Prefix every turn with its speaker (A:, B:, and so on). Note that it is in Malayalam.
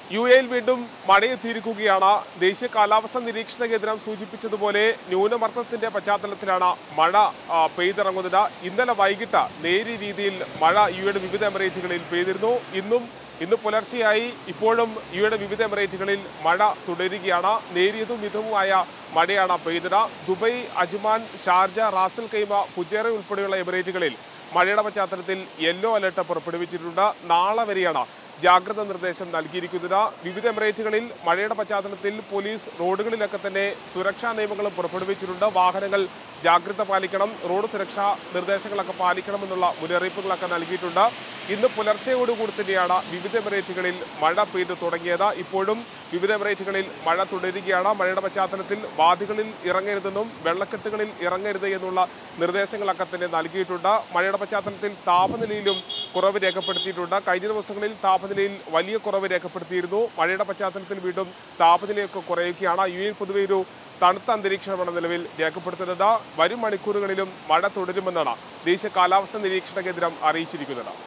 A: യു എയിൽ വീണ്ടും മഴയെത്തിയിരിക്കുകയാണ് ദേശീയ കാലാവസ്ഥാ നിരീക്ഷണ കേന്ദ്രം സൂചിപ്പിച്ചതുപോലെ ന്യൂനമർദ്ദത്തിന്റെ പശ്ചാത്തലത്തിലാണ് മഴ ആ, പെയ്തിറങ്ങുന്നത് ഇന്നലെ വൈകിട്ട് നേരിയ രീതിയിൽ മഴ യു എയുടെ വിവിധ എമിറേറ്റുകളിൽ പെയ്തിരുന്നു ഇന്നും ഇന്ന് പുലർച്ചെയായി ഇപ്പോഴും യു എയുടെ വിവിധ എമിറേറ്റുകളിൽ മഴ തുടരുകയാണ് നേരിയതും മിതവുമായ മഴയാണ് പെയ്തത് Dubai Ajman Sharjah Ras al Khaimah Fujairah ഉൾപ്പെടെയുള്ള എമിറേറ്റുകളിൽ മഴയുടെ പശ്ചാത്തലത്തിൽ യെല്ലോ അലർട്ട് പുറപ്പെടുവിച്ചിട്ടുണ്ട് നാളെ വരെയാണ് ജാഗ്രത നിർദ്ദേശം നൽകിയിരിക്കുന്നത് വിവിധ എമിറേറ്റുകളിൽ മഴയുടെ പശ്ചാത്തലത്തിൽ പോലീസ് റോഡുകളിലൊക്കെ തന്നെ സുരക്ഷാ നിയമങ്ങളും പുറപ്പെടുവിച്ചിട്ടുണ്ട് വാഹനങ്ങൾ ജാഗ്രത പാലിക്കണം റോഡ് സുരക്ഷാ നിർദ്ദേശങ്ങളൊക്കെ പാലിക്കണമെന്നുള്ള മുന്നറിയിപ്പുകളൊക്കെ നൽകിയിട്ടുണ്ട് ഇന്ന് പുലർച്ചയോടുകൂടി തന്നെയാണ് വിവിധ എമിറേറ്റുകളിൽ മഴ പെയ്തു തുടങ്ങിയത് ഇപ്പോഴും വിവിധ എമിറേറ്റുകളിൽ മഴ തുടരുകയാണ് മഴയുടെ പശ്ചാത്തലത്തിൽ വാദികളിൽ ഇറങ്ങരുതെന്നും വെള്ളക്കെട്ടുകളിൽ ഇറങ്ങരുത് എന്നുള്ള നിർദ്ദേശങ്ങളൊക്കെ തന്നെ നൽകിയിട്ടുണ്ട് മഴയുടെ പശ്ചാത്തലത്തിൽ താപനിലയിലും കുറവ് രേഖപ്പെടുത്തിയിട്ടുണ്ട് കഴിഞ്ഞ ദിവസങ്ങളിൽ താപനിലയിൽ വലിയ കുറവ് രേഖപ്പെടുത്തിയിരുന്നു മഴയുടെ പശ്ചാത്തലത്തിൽ വീണ്ടും താപനിലയൊക്കെ കുറയുകയാണ് യു എയിൽ പൊതുവെ ഒരു തണുത്ത അന്തരീക്ഷമാണ് നിലവിൽ രേഖപ്പെടുത്തുന്നത് വരും മണിക്കൂറുകളിലും മഴ തുടരുമെന്നാണ് ദേശീയ കാലാവസ്ഥാ നിരീക്ഷണ കേന്ദ്രം അറിയിച്ചിരിക്കുന്നത്